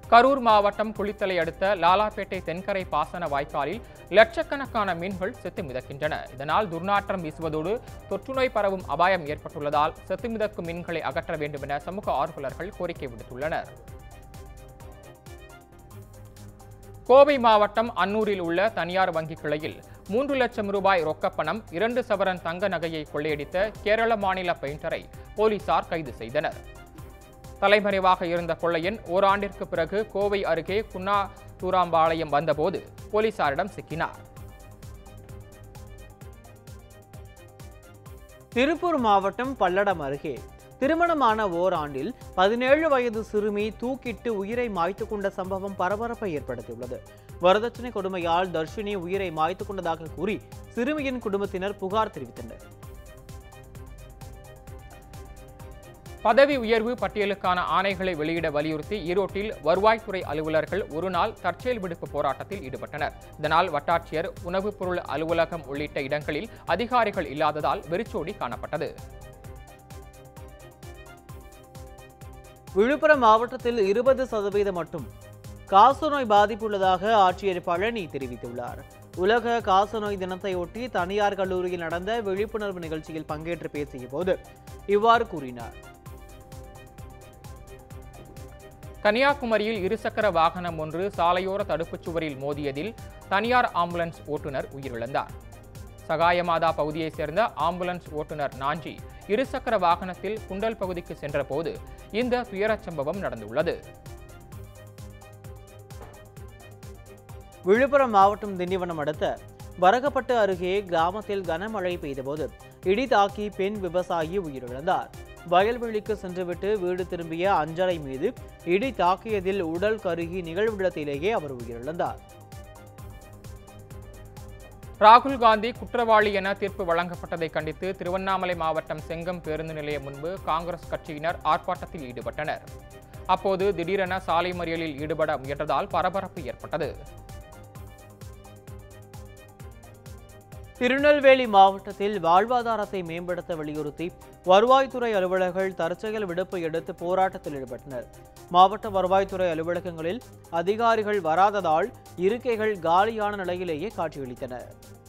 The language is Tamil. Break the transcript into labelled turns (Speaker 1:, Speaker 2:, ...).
Speaker 1: கரூர் மாவட்டம் குளித்தலை அடுத்த லாலாப்பேட்டை தென்கரை பாசன வாய்க்காலில் லட்சக்கணக்கான மீன்கள் செத்து மிதக்கின்றன இதனால் துர்நாற்றம் வீசுவதோடு தொற்றுநோய் பரவும் அபாயம் ஏற்பட்டுள்ளதால் செத்து மிதக்கும் மீன்களை அகற்ற வேண்டும் என சமூக ஆர்வலர்கள் கோரிக்கை விடுத்துள்ளனர் கோவை மாவட்டம் அன்னூரில் உள்ள தனியார் வங்கி கிளையில் மூன்று லட்சம் ரூபாய் ரொக்கப்பணம் இரண்டு சவரன் தங்க நகையை கொள்ளையடித்த கேரள மாநில பெயிண்டரை போலீசார் கைது செய்தனர் தலைமறைவாக இருந்த கொள்ளையன் ஓராண்டிற்கு பிறகு கோவை அருகே குன்னா தூராம்பாளையம் வந்தபோது போலீசாரிடம் சிக்கினார்
Speaker 2: திருப்பூர் மாவட்டம் பல்லடம் அருகே திருமணமான ஓராண்டில் பதினேழு வயது சிறுமி தூக்கிட்டு உயிரை மாய்த்து கொண்ட சம்பவம் பரபரப்பை ஏற்படுத்தியுள்ளது வரதட்சணை கொடுமையால் தர்ஷினி உயிரை மாய்த்து கொண்டதாக கூறி சிறுமியின் குடும்பத்தினர் புகார் தெரிவித்தனர்
Speaker 1: பதவி உயர்வு பட்டியலுக்கான ஆணைகளை வெளியிட வலியுறுத்தி ஈரோட்டில் வருவாய்த்துறை அலுவலர்கள் ஒருநாள் தற்செயல் விடுப்பு போராட்டத்தில் ஈடுபட்டனர் இதனால் வட்டாட்சியர் உணவுப் பொருள் அலுவலகம் உள்ளிட்ட இடங்களில் அதிகாரிகள் இல்லாததால் வெறிச்சோடி காணப்பட்டது
Speaker 2: விழுப்புரம் மாவட்டத்தில் இருபது சதவீதம் மட்டும் காசநோய் பாதிப்பு உள்ளதாக ஆட்சியர் பழனி தெரிவித்துள்ளார் உலக காசநோய் தினத்தையொட்டி தனியார் கல்லூரியில் நடந்த விழிப்புணர்வு நிகழ்ச்சியில் பங்கேற்று பேசிய போது இவ்வாறு கூறினார்
Speaker 1: கன்னியாகுமரியில் இருசக்கர வாகனம் ஒன்று சாலையோர தடுப்புச் சுவரில் மோதியதில் தனியார் ஆம்புலன்ஸ் ஓட்டுநர் உயிரிழந்தார் சகாயமாதா பகுதியைச் சேர்ந்த ஆம்புலன்ஸ் ஓட்டுநர் நாஞ்சி இருசக்கர வாகனத்தில் குண்டல் பகுதிக்கு சென்றபோது இந்த துயரச் சம்பவம் நடந்துள்ளது
Speaker 2: விழுப்புரம் மாவட்டம் திண்டிவனம் அடுத்த வரகப்பட்டு அருகே கிராமத்தில் கனமழை பெய்தபோது இடி தாக்கி பெண் விவசாயி உயிரிழந்தார் வயல்வெளிக்கு சென்றுவிட்டு வீடு திரும்பிய அஞ்சலை மீது இடி தாக்கியதில் உடல் கருகி நிகழ்விடத்திலேயே அவர் உயிரிழந்தார்
Speaker 1: ராகுல் காந்தி குற்றவாளி என தீர்ப்பு வழங்கப்பட்டதை கண்டித்து திருவண்ணாமலை மாவட்டம் செங்கம் பேருந்து நிலையம் முன்பு காங்கிரஸ் கட்சியினர் ஆர்ப்பாட்டத்தில் ஈடுபட்டனர் அப்போது திடீரென சாலை மறியலில் ஈடுபட முயன்றதால் பரபரப்பு ஏற்பட்டது
Speaker 2: திருநெல்வேலி மாவட்டத்தில் வாழ்வாதாரத்தை மேம்படுத்த வலியுறுத்தி வருவாய்த்துறை அலுவலர்கள் தற்செயல் விடுப்பு எடுத்து போராட்டத்தில் ஈடுபட்டனர் மாவட்ட வருவாய்த்துறை அலுவலகங்களில் அதிகாரிகள் வராததால் இருக்கைகள் காலியான நிலையிலேயே காட்சியளித்தன